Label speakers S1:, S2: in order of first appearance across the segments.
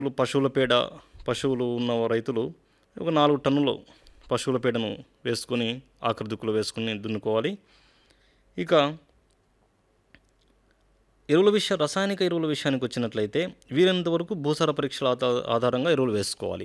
S1: పశువుల పేడ పశువులు ఉన్న రైతులు ఒక నాలుగు టన్నులు పశువుల పేడను వేసుకొని ఆఖరి దుక్కులో వేసుకుని దున్నుకోవాలి ఇక ఎరువుల విషయ రసాయనిక ఎరువుల విషయానికి వచ్చినట్లయితే వీలైనంత వరకు భూసార పరీక్షల ఆధా- ఆధారంగా ఎరువులు వేసుకోవాలి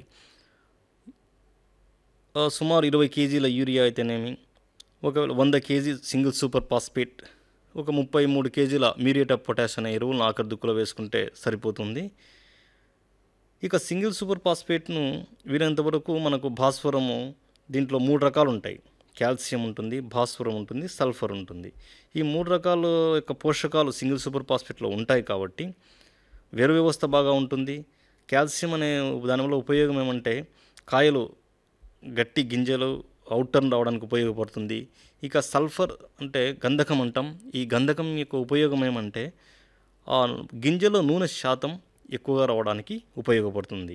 S1: ఆ, సుమారు ఇరవై కేజీల యూరియా అయితేనేమి ఒకవేళ వంద కేజీ సింగిల్ సూపర్ ఫాస్ఫేట్ ఒక ముప్పై మూడు కేజీల మ్యూరియేట్ ఆఫ్ పొటాష్ అనే ఎరువులను ఆఖరి దుక్కులో వేసుకుంటే సరిపోతుంది ఇక సింగిల్ సూపర్ ఫాస్ఫేట్ను వీలైనంత వరకు మనకు భాస్వరము దీంట్లో మూడు రకాలు ఉంటాయి కాల్షియం ఉంటుంది భాస్వరం ఉంటుంది సల్ఫర్ ఉంటుంది ఈ మూడు రకాల యొక్క పోషకాలు సింగిల్ సూపర్ ఫాస్ఫేట్లో ఉంటాయి కాబట్టి వేరు వ్యవస్థ బాగా ఉంటుంది కాల్షియం అనే దానివల్ల ఉపయోగం ఏమంటే కాయలు గట్టి గింజలు అవుటర్న్ రావడానికి ఉపయోగపడుతుంది ఇక సల్ఫర్ అంటే గంధకం అంటాం ఈ గంధకం యొక్క ఉపయోగం ఏమంటే ఆ గింజలో నూనె శాతం ఎక్కువగా రావడానికి ఉపయోగపడుతుంది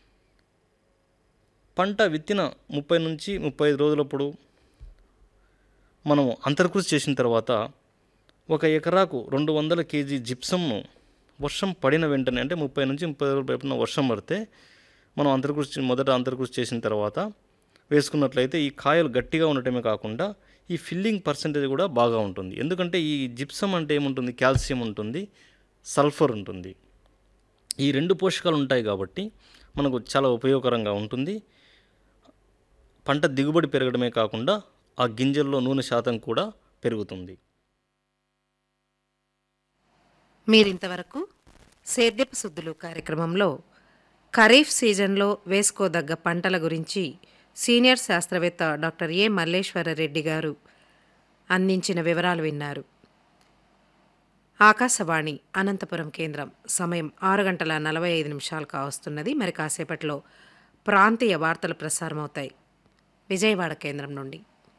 S1: పంట విత్తిన ముప్పై నుంచి ముప్పై ఐదు రోజులప్పుడు మనం అంతర్కృషి చేసిన తర్వాత ఒక ఎకరాకు రెండు వందల కేజీ జిప్సమ్ను వర్షం పడిన వెంటనే అంటే ముప్పై నుంచి ముప్పై రోజుల వైపున వర్షం పడితే మనం అంతర్కృషి మొదట అంతర్కృషి చేసిన తర్వాత వేసుకున్నట్లయితే ఈ కాయలు గట్టిగా ఉండటమే కాకుండా ఈ ఫిల్లింగ్ పర్సంటేజ్ కూడా బాగా ఉంటుంది ఎందుకంటే ఈ జిప్సం అంటే ఏముంటుంది కాల్షియం ఉంటుంది సల్ఫర్ ఉంటుంది ఈ రెండు పోషకాలు ఉంటాయి కాబట్టి మనకు చాలా ఉపయోగకరంగా ఉంటుంది పంట దిగుబడి పెరగడమే కాకుండా ఆ గింజల్లో నూనె శాతం కూడా పెరుగుతుంది
S2: మీరింతవరకు సేద్యపు శుద్ధులు కార్యక్రమంలో ఖరీఫ్ సీజన్లో వేసుకోదగ్గ పంటల గురించి సీనియర్ శాస్త్రవేత్త డాక్టర్ ఏ మల్లేశ్వర రెడ్డి గారు అందించిన వివరాలు విన్నారు ఆకాశవాణి అనంతపురం కేంద్రం సమయం ఆరు గంటల నలభై ఐదు నిమిషాలు కావస్తున్నది మరి కాసేపట్లో ప్రాంతీయ వార్తలు ప్రసారమవుతాయి విజయవాడ కేంద్రం నుండి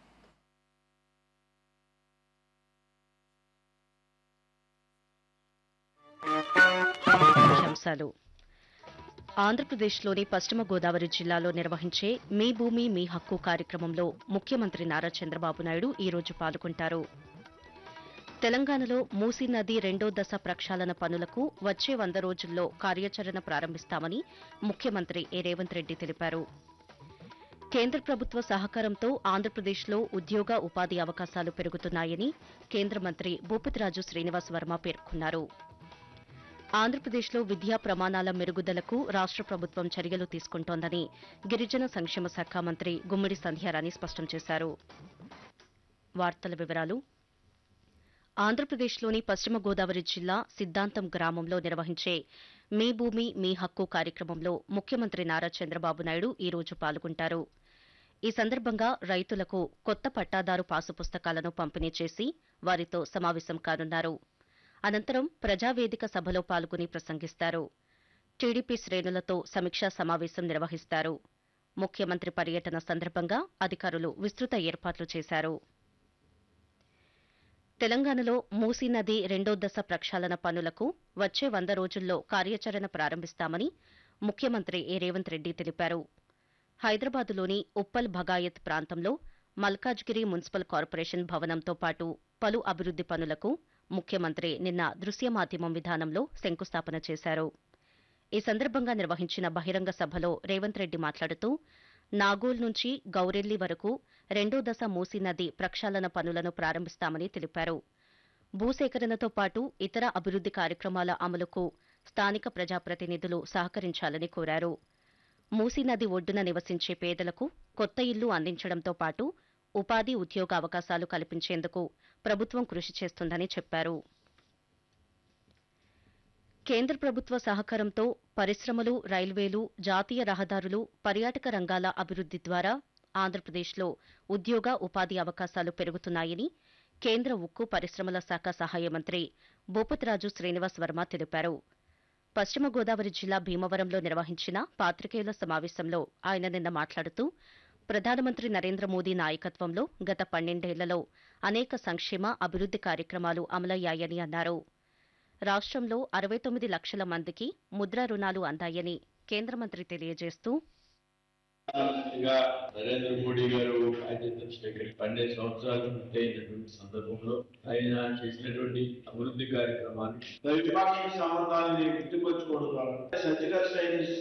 S3: అంశాలు ఆంధ్రప్రదేశ్లోని పశ్చిమ గోదావరి జిల్లాలో నిర్వహించే మీ భూమి మీ హక్కు కార్యక్రమంలో ముఖ్యమంత్రి నారా చంద్రబాబు నాయుడు ఈ రోజు పాల్గొంటారు తెలంగాణలో మూసీ నది రెండో దశ ప్రక్షాళన పనులకు వచ్చే వంద రోజుల్లో కార్యాచరణ ప్రారంభిస్తామని ముఖ్యమంత్రి ఏ రేవంత్ రెడ్డి తెలిపారు కేంద్ర ప్రభుత్వ సహకారంతో ఆంధ్రప్రదేశ్లో ఉద్యోగ ఉపాధి అవకాశాలు పెరుగుతున్నాయని కేంద్ర మంత్రి భూపతిరాజు శ్రీనివాస్ వర్మ పేర్కొన్నారు ఆంధ్రప్రదేశ్లో విద్యా ప్రమాణాల మెరుగుదలకు రాష్ట ప్రభుత్వం చర్యలు తీసుకుంటోందని గిరిజన సంక్షేమ శాఖ మంత్రి గుమ్మిడి సంధ్యారాణి స్పష్టం చేశారు వార్తల వివరాలు ఆంధ్రప్రదేశ్లోని పశ్చిమ గోదావరి జిల్లా సిద్దాంతం గ్రామంలో నిర్వహించే మీ భూమి మీ హక్కు కార్యక్రమంలో ముఖ్యమంత్రి నారా చంద్రబాబు నాయుడు ఈ రోజు పాల్గొంటారు ఈ సందర్భంగా రైతులకు కొత్త పట్టాదారు పాసు పుస్తకాలను పంపిణీ చేసి వారితో సమావేశం కానున్నారు అనంతరం ప్రజావేదిక సభలో పాల్గొని ప్రసంగిస్తారు టీడీపీ శ్రేణులతో సమీక్షా సమావేశం నిర్వహిస్తారు ముఖ్యమంత్రి పర్యటన సందర్భంగా అధికారులు విస్తృత ఏర్పాట్లు చేశారు తెలంగాణలో మూసీ నది రెండో దశ ప్రక్షాళన పనులకు వచ్చే వంద రోజుల్లో కార్యాచరణ ప్రారంభిస్తామని ముఖ్యమంత్రి ఏ రేవంత్ రెడ్డి తెలిపారు హైదరాబాదులోని ఉప్పల్ భగాయత్ ప్రాంతంలో మల్కాజ్గిరి మున్సిపల్ కార్పొరేషన్ భవనంతో పాటు పలు అభివృద్ది పనులకు ముఖ్యమంత్రి నిన్న దృశ్య మాధ్యమం విధానంలో శంకుస్థాపన చేశారు ఈ సందర్భంగా నిర్వహించిన బహిరంగ సభలో రేవంత్ రెడ్డి మాట్లాడుతూ నాగోల్ నుంచి గౌరెల్లి వరకు రెండో దశ మూసీ నది ప్రక్షాళన పనులను ప్రారంభిస్తామని తెలిపారు భూసేకరణతో పాటు ఇతర అభివృద్ది కార్యక్రమాల అమలుకు స్థానిక ప్రజాప్రతినిధులు సహకరించాలని కోరారు మూసీ నది ఒడ్డున నివసించే పేదలకు కొత్త ఇల్లు అందించడంతో పాటు ఉపాధి ఉద్యోగ అవకాశాలు కల్పించేందుకు ప్రభుత్వం కృషి చేస్తుందని చెప్పారు కేంద్ర ప్రభుత్వ సహకారంతో పరిశ్రమలు రైల్వేలు జాతీయ రహదారులు పర్యాటక రంగాల అభివృద్ది ద్వారా ఆంధ్రప్రదేశ్లో ఉద్యోగ ఉపాధి అవకాశాలు పెరుగుతున్నాయని కేంద్ర ఉక్కు పరిశ్రమల శాఖ సహాయ మంత్రి భూపతిరాజు శ్రీనివాస్ వర్మ తెలిపారు పశ్చిమ గోదావరి జిల్లా భీమవరంలో నిర్వహించిన పాత్రికేయుల సమావేశంలో ఆయన నిన్న మాట్లాడుతూ ప్రధానమంత్రి నరేంద్ర మోదీ నాయకత్వంలో గత పన్నెండేళ్లలో అనేక సంక్షేమ అభివృద్ది కార్యక్రమాలు అమలయ్యాయని అన్నారు రాష్ట్రంలో అరవై తొమ్మిది లక్షల మందికి ముద్రా రుణాలు అందాయని కేంద్ర మంత్రి తెలియజేస్తూ
S4: ప్రధానమంత్రిగా నరేంద్ర మోడీ గారు బాధ్యతలు స్వీకరి పన్నెండు సంవత్సరాలు పూర్తయినటువంటి సందర్భంలో ఆయన చేసినటువంటి అభివృద్ధి కార్యక్రమాలు
S5: ద్వైపాక్షిక సంబంధాలని గుర్తుకొచ్చుకోవడం ద్వారా సర్జికల్ స్ట్రైక్స్